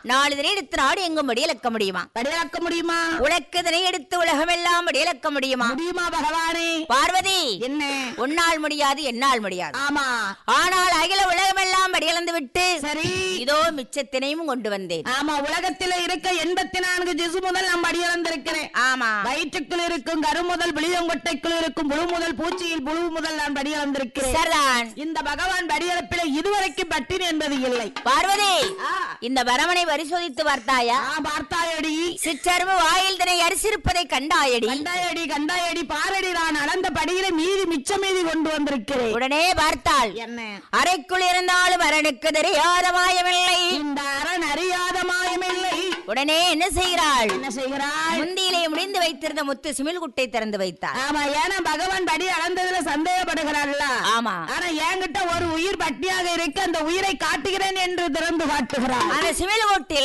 நாலு தினை எடுத்து நாடு எங்கும் படியலக்க முடியுமா படியாக்க முடியுமா உலக்கு தினை எடுத்து உலகமெல்லாம் படியலக்க முடியுமா முடியுமா பகவானே பார்வதி என்ன உன்னால் முடியாது என்னால் முடியாது ஆமா ஆனால் அகில உலகமெல்லாம் படியளந்து விட்டு சரி இதோ மிச்சத்தினையும் கொண்டு வந்தேன் ஆமா உலகத்தில இருக்க எண்பத்தி நான்கு திசு முதல் நான் படியிழந்திருக்கிறேன் ஆமா வயிற்றுக்குள் இருக்கும் கரு முதல் விளியங்கொட்டைக்குள் இருக்கும் புழு முதல் பூச்சியில் புழு முதல் நான் படியிழந்திருக்கிறேன் சரிதான் இந்த பகவான் படியளப்பில இதுவரைக்கும் பட்டினி என்பது இல்லை பார்வதி ஆ, இந்த வரமனை பரிசோதித்து பார்த்தாயா ஆ, பார்த்தாயடி சிற்றரும்பு வாயில் தினை அரிசிருப்பதை கண்டாயடி கண்டாயடி கண்டாயடி பாரடி நான் அளந்த படியில மீதி மிச்ச மீதி கொண்டு வந்திருக்கிறேன் உடனே பார்த்தாள் என்ன அறைக்குள் இருந்தாலும் அரணுக்கு தெரியாத மாயமில்லை இந்த அரண் அறியாத மாயமில்லை உடனே என்ன செய்கிறாள் என்ன செய்கிறாய் முந்தியிலே முடிந்து வைத்திருந்த முத்து சிமிழ் குட்டை திறந்து வைத்தாள் ஆமா ஏன்னா பகவான் படி அளந்ததுல சந்தேகப்படுகிறாள்ல ஆமா ஆனா என்கிட்ட ஒரு உயிர் பட்டியாக இருக்கு அந்த உயிரை காட்டுகிறேன் என்று திறந்து காட்டுகிறார் அந்த சிமிழ் குட்டில்